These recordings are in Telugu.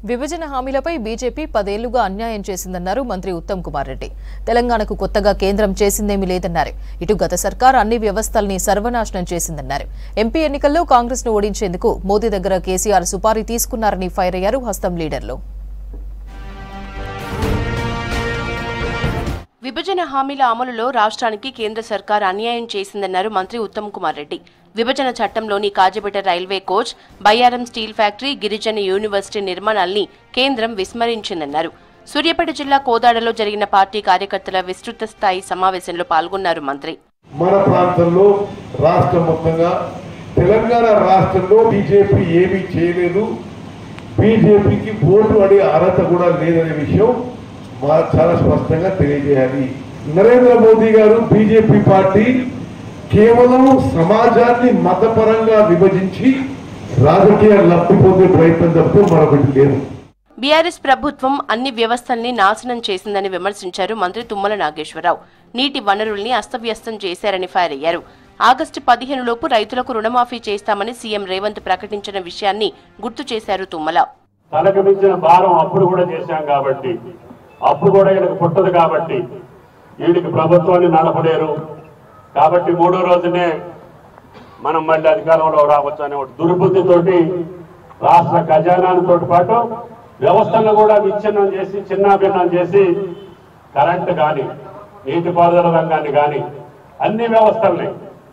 విభజన హామీలపై బీజేపీ పదేళ్లుగా అన్యాయం చేసిందన్నారు మంత్రి ఉత్తమ్ కుమార్ రెడ్డి తెలంగాణకు కొత్తగా కేంద్రం చేసిందేమీ లేదన్నారు ఇటు గత సర్కార్ అన్ని వ్యవస్థల్ని సర్వనాశనం చేసిందన్నారు ఎంపీ ఎన్నికల్లో కాంగ్రెస్ ను ఓడించేందుకు మోదీ దగ్గర కేసీఆర్ సుపారీ తీసుకున్నారని ఫైర్ అయ్యారు హస్తం లీడర్లు విభజన హామీల అమలులో రాష్ట్రానికి కేంద్ర సర్కార్ అన్యాయం చేసిందన్నారు మంత్రి ఉత్తమ్ కుమార్ రెడ్డి విభజన చట్టంలోని Kazipet railway coach Bayyaram steel factory గిరిజన యూనివర్సిటీ నిర్మాణాల్ని కేంద్రం విస్మరించిందన్నారు సూర్యాపేట జిల్లా కోదాడలో జరిగిన పార్టీ కార్యకర్తల విస్తృత స్థాయి సమావేశంలో పాల్గొన్నారు మంత్రి మన ప్రాంతంలో రాష్ట్ర మొత్తంగా తెలంగాణ రాష్ట్రంలో బీజేపీ ఏమీ చేయలేదు బీజేపీకి ఓటు అనే అర్హత కూడా లేదనే విషయం మా చాలా స్పష్టంగా తెలియజేయాలి నరేంద్ర మోదీ గారు బీజేపీ పార్టీ కేవలం సమాజాన్ని మతపరంగా విభజించి రాజకీయ లబ్ధి పొందే ప్రయత్నం తప్పితే మరొకటి లేదు బీఆర్ఎస్ ప్రభుత్వం అన్ని వ్యవస్థల్ని నాశనం చేసిందని విమర్శించారు మంత్రి తుమ్మల నాగేశ్వరరావు నీటి వనరుల్ని అస్తవ్యస్తం చేశారని ఫైర్ అయ్యారు ఆగస్టు పదిహేనులోపు రైతులకు రుణమాఫీ చేస్తామని సీఎం రేవంత్ ప్రకటించిన విషయాన్ని గుర్తు చేశారు తుమ్మల తనకు మించిన భారం అప్పుడు కూడా చేశాం కాబట్టి అప్పుడు కూడా ఈయనకు పుట్టదు కాబట్టి వీడికి ప్రభుత్వాన్ని నడపలేరు కాబట్టి మూడో రోజునే మనం మళ్ళీ అధికారంలో రావచ్చు అనే ఒక దుర్బుద్ధితోటి రాష్ట్ర ఖజానాతో పాటు వ్యవస్థలను కూడా విచ్ఛిన్నం చేసి చిన్నాభిన్నం చేసి కరెంటు కానీ నీటిపారుదల రంగాన్ని కానీ అన్ని వ్యవస్థల్ని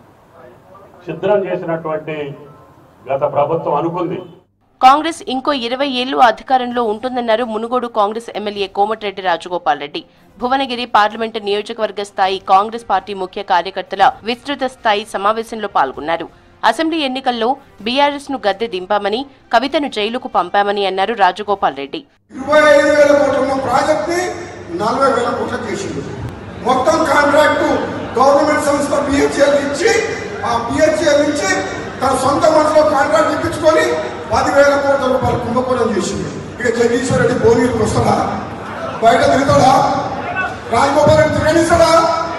ఛిద్రం చేసినటువంటి గత ప్రభుత్వం అనుకుంది కాంగ్రెస్ ఇంకో ఇరవై ఏళ్లు అధికారంలో ఉంటుందన్నారు Munugode Congress MLA Komatireddy Rajagopal Reddy Bhuvanagiri parliament నియోజకవర్గ స్థాయి కాంగ్రెస్ పార్టీ ముఖ్య కార్యకర్తల విస్తృత స్థాయి సమావేశంలో పాల్గొన్నారు అసెంబ్లీ ఎన్నికల్లో బీఆర్ఎస్ ను గద్దె దింపామని కవితను జైలుకు పంపామని అన్నారు రాజగోపాల్ రెడ్డి ఇరవై ఐదు వేల కోట్ల ఉన్న ప్రాజెక్ట్ ని నలభై వేల కోట్ల చేసిండు మొత్తం కాంట్రాక్టు గవర్నమెంట్ సంస్థ బిహెచ్ఎల్ ఇచ్చి ఆ బిహెచ్ఎల్ నుంచి తన సొంత మనసులో కాంట్రాక్ట్ ఇప్పించుకొని పదివేల కోట్ల రూపాయలు కుంభకోణం చేసిండు ఇక జగదీశ్వర్ రెడ్డి భువనగిరికి వస్తాడా బయట తిరుగుతాడా రాజగోపాల్ రెడ్డి తిరగనిస్తాడా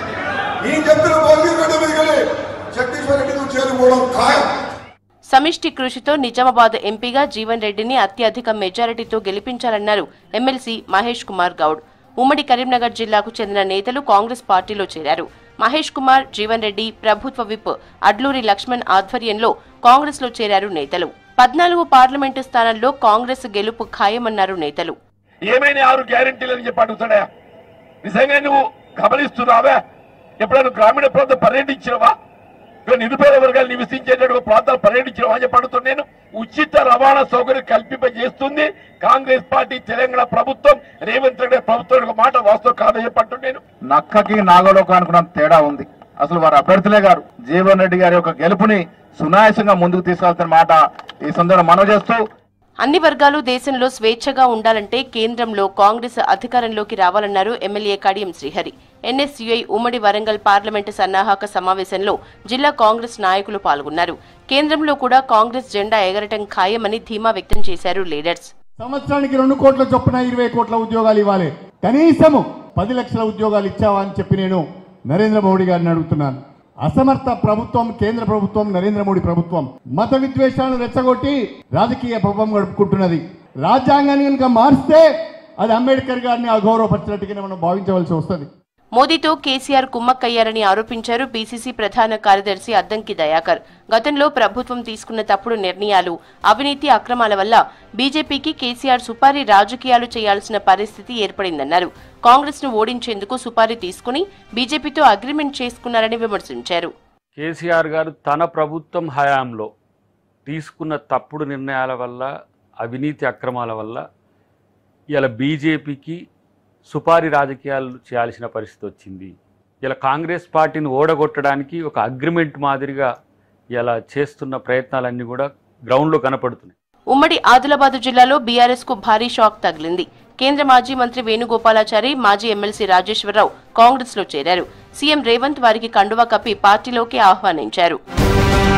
నేను చెప్తున్న భువనగిరి గడ్డ మీదకెళ్ళి జగదీశ్వర్ రెడ్డి నువ్వు చేరుకోవడం ఖాయం సమిష్టి కృషితో నిజామాబాద్ ఎంపీగా జీవన్ రెడ్డిని అత్యధిక మెజారిటీతో గెలిపించాలన్నారు ఎమ్మెల్సీ మహేష్ కుమార్ గౌడ్ ఉమ్మడి కరీంనగర్ జిల్లాకు చెందిన నేతలు కాంగ్రెస్ పార్టీలో చేరారు మహేష్ కుమార్ జీవన్ రెడ్డి ప్రభుత్వ విప్ అడ్లూరి లక్ష్మణ్ ఆధ్వర్యంలో కాంగ్రెస్ లో చేరారు నేతలు పద్నాలుగు పార్లమెంటు స్థానాల్లో కాంగ్రెస్ గెలుపు ఖాయమన్నారు నేతలు ఏమైనా ఆరు గ్యారంటీలు అని చెప్పి అడుగుతాడా నిజంగా నువ్వు గమనిస్తున్నావా ఎప్పుడైనా గ్రామీణ ప్రాంతం పర్యటించినవా ఇక్కడ నిరుపేద వర్గాలు నివసించేటటువంటి ప్రాంతాలు పర్యటించినవా అని చెప్పి అడుగుతున్నాను ఉచిత రవాణా సౌకర్యం కల్పింపజేస్తుంది కాంగ్రెస్ పార్టీ తెలంగాణ ప్రభుత్వం రేవంత్ రెడ్డి ప్రభుత్వం ఒక మాట వాస్తవం కాదని చెప్పి అంటున్నాను నక్కకి నాగలోకానికి ఉన్నంత తేడా ఉంది అసలు వారు అభ్యర్థులే గారు జీవన్ రెడ్డి గారి యొక్క గెలుపుని సునాయాసంగా ముందుకు తీసుకెళ్తున్న మాట ఈ సందర్భంగా మనవి చేస్తూ అన్ని వర్గాలు దేశంలో స్వేచ్ఛగా ఉండాలంటే కేంద్రంలో కాంగ్రెస్ అధికారంలోకి రావాలన్నారు ఎమ్మెల్యే కడియం శ్రీహరి ఎన్ఎస్యుఐ ఉమ్మడి వరంగల్ పార్లమెంటు సన్నాహక సమావేశంలో జిల్లా కాంగ్రెస్ నాయకులు పాల్గొన్నారు కేంద్రంలో కూడా కాంగ్రెస్ జెండా ఎగరటం ఖాయమని ధీమా వ్యక్తం చేశారు లీడర్స్ సంవత్సరానికి రెండు కోట్ల చొప్పున ఇరవై కోట్ల ఉద్యోగాలు ఇవ్వాలి కనీసము పది లక్షల ఉద్యోగాలు ఇచ్చావా అని చెప్పి నేను నరేంద్ర మోడీ గారిని అడుగుతున్నాను అసమర్థ ప్రభుత్వం కేంద్ర ప్రభుత్వం నరేంద్ర మోడీ ప్రభుత్వం మత విద్వేషాలను రెచ్చగొట్టి రాజకీయ ప్రభుత్వం గడుపుకుంటున్నది రాజ్యాంగాన్ని కనుక మారిస్తే అది అంబేద్కర్ గారిని అగౌరవపరిచినట్టుగానే మనం భావించవలసి వస్తుంది మోదీతో కేసీఆర్ కుమ్మక్కయ్యారని ఆరోపించారు పీసీసీ ప్రధాన కార్యదర్శి అద్దంకి దయాకర్ గతంలో ప్రభుత్వం తీసుకున్న తప్పుడు నిర్ణయాలు అవినీతి అక్రమాల వల్ల బీజేపీకి కేసీఆర్ సుపారీ రాజకీయాలు చేయాల్సిన పరిస్థితి ఏర్పడిందన్నారు కాంగ్రెస్ ను ఓడించేందుకు సుపారీ తీసుకుని బీజేపీతో అగ్రిమెంట్ చేసుకున్నారని విమర్శించారు కేసీఆర్ గారు తన ప్రభుత్వం హయాంలో తీసుకున్న తప్పుడు నిర్ణయాల వల్ల అవినీతి అక్రమాల వల్ల ఇలా బీజేపీకి సుపారీ రాజకీయాలు చేయాల్సిన పరిస్థితి వచ్చింది ఇలా కాంగ్రెస్ పార్టీని ఓడగొట్టడానికి ఒక అగ్రిమెంట్ మాదిరిగా ఇలా చేస్తున్న ప్రయత్నాలన్నీ కూడా గ్రౌండ్లో కనపడుతున్నాయి ఉమ్మడి ఆదిలాబాద్ జిల్లాలో బీఆర్ఎస్ కు భారీ షాక్ తగిలింది కేంద్ర మాజీ మంత్రి వేణుగోపాలాచారి మాజీ ఎమ్మెల్సీ రాజేశ్వరరావు కాంగ్రెస్ లో చేరారు సీఎం రేవంత్ వారికి కండువా కప్పి పార్టీలోకి ఆహ్వానించారు